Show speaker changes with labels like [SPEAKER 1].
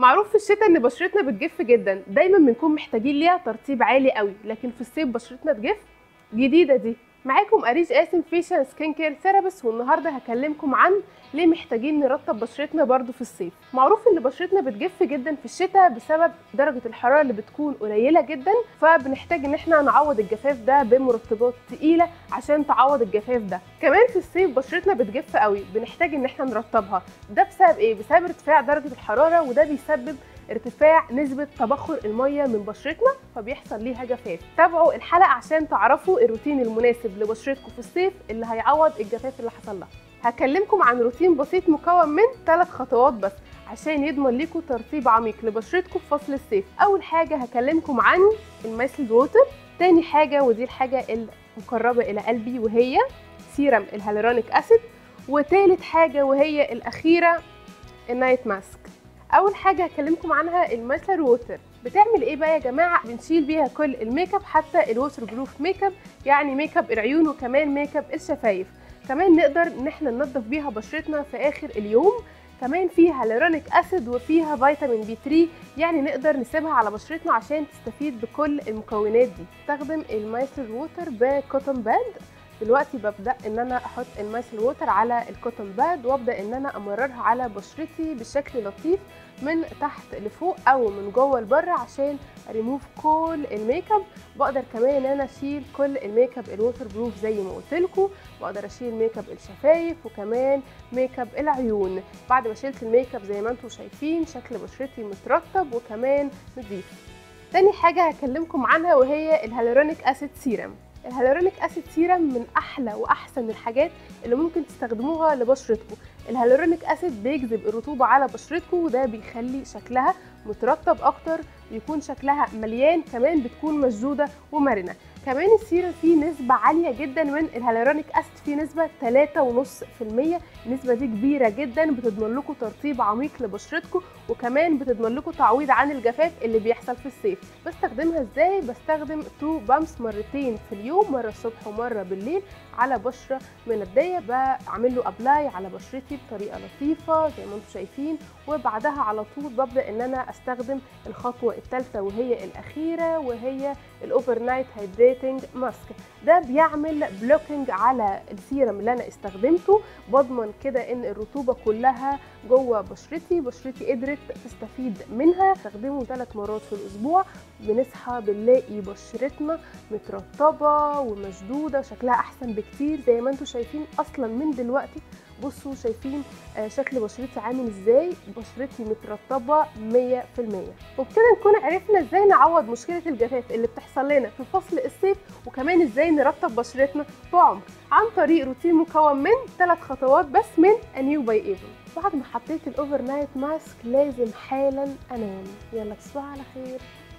[SPEAKER 1] معروف في الشتاء ان بشرتنا بتجف جدا دايما بنكون محتاجين ليها ترطيب عالي قوي لكن في الصيف بشرتنا تجف جديده دي معاكم اريج قاسم فيشل سكين كير ثيرابيست والنهارده هكلمكم عن ليه محتاجين نرطب بشرتنا برضو في الصيف معروف ان بشرتنا بتجف جدا في الشتاء بسبب درجه الحراره اللي بتكون قليله جدا فبنحتاج ان احنا نعوض الجفاف ده بمرطبات تقيله عشان تعوض الجفاف ده كمان في الصيف بشرتنا بتجف قوي بنحتاج ان احنا نرطبها ده بسبب ايه بسبب ارتفاع درجه الحراره وده بيسبب ارتفاع نسبة تبخر المية من بشرتنا فبيحصل ليها جفاف تابعوا الحلقة عشان تعرفوا الروتين المناسب لبشرتكم في الصيف اللي هيعوض الجفاف اللي حصل لها هكلمكم عن روتين بسيط مكون من ثلاث خطوات بس عشان يضمن لكم ترطيب عميق لبشرتكم في فصل الصيف اول حاجة هكلمكم عن المايسل ووتر تاني حاجة ودي الحاجة المقربة الى قلبي وهي سيرم الهالورونيك اسيد وتالت حاجة وهي الاخيرة النايت ماسك اول حاجه هكلمكم عنها المايسلر ووتر بتعمل ايه بقى يا جماعه بنشيل بيها كل الميك اب حتى الووتر بروف ميك اب يعني ميك اب العيون وكمان ميك اب الشفايف كمان نقدر ان احنا ننضف بيها بشرتنا في اخر اليوم كمان فيها هالورونيك اسيد وفيها فيتامين بي 3 يعني نقدر نسيبها على بشرتنا عشان تستفيد بكل المكونات دي استخدم المايسلر ووتر بكوتون باد دلوقتي ببدا ان انا احط المايسل ووتر على الكوتون باد وابدا ان انا امررها على بشرتي بشكل لطيف من تحت لفوق او من جوه لبره عشان ريموف كل الميك اب بقدر كمان ان انا اشيل كل الميك اب الووتر بروف زي ما قلت لكم بقدر اشيل ميك اب الشفايف وكمان ميك اب العيون بعد ما شلت الميك اب زي ما انتم شايفين شكل بشرتي مترطب وكمان نضيف تاني حاجه هكلمكم عنها وهي الهالورونيك اسيد سيرم الهالورونيك اسيد سيرم من احلى واحسن الحاجات اللي ممكن تستخدموها لبشرتكم الهالورونيك اسيد بيجذب الرطوبه على بشرتكم وده بيخلي شكلها مترطب اكتر بيكون شكلها مليان كمان بتكون مشدوده ومرنه كمان السيرم فيه نسبة عالية جدا من الهالورونيك اسيد فيه نسبة 3.5% النسبة دي كبيرة جدا بتضمن لكم ترطيب عميق لبشرتكم وكمان بتضمن لكم تعويض عن الجفاف اللي بيحصل في الصيف بستخدمها ازاي بستخدم تو بامس مرتين في اليوم مرة الصبح ومرة بالليل على بشرة مندية بعمل له ابلاي على بشرتي بطريقة لطيفة زي ما انتم شايفين وبعدها على طول ببدأ ان انا استخدم الخطوة الثالثة وهي الاخيرة وهي الاوفر نايت هيدريتنج ماسك ده بيعمل بلوكينج على السيرم اللي انا استخدمته بضمن كده ان الرطوبه كلها جوه بشرتي بشرتي قدرت تستفيد منها استخدمه ثلاث مرات في الاسبوع بنصحى بنلاقي بشرتنا مترطبه ومشدوده شكلها احسن بكتير زي ما انتم شايفين اصلا من دلوقتي بصوا شايفين شكل بشرتي عامل ازاي بشرتي مترطبه 100% وبكده نكون عرفنا ازاي نعوض مشكله الجفاف اللي بتحصل لنا في فصل الصيف وكمان ازاي نرطب بشرتنا بعمق عن طريق روتين مكون من ثلاث خطوات بس من انيو باي ايفن بعد ما حطيت الاوفر نايت ماسك لازم حالا انام يلا تصبحوا على خير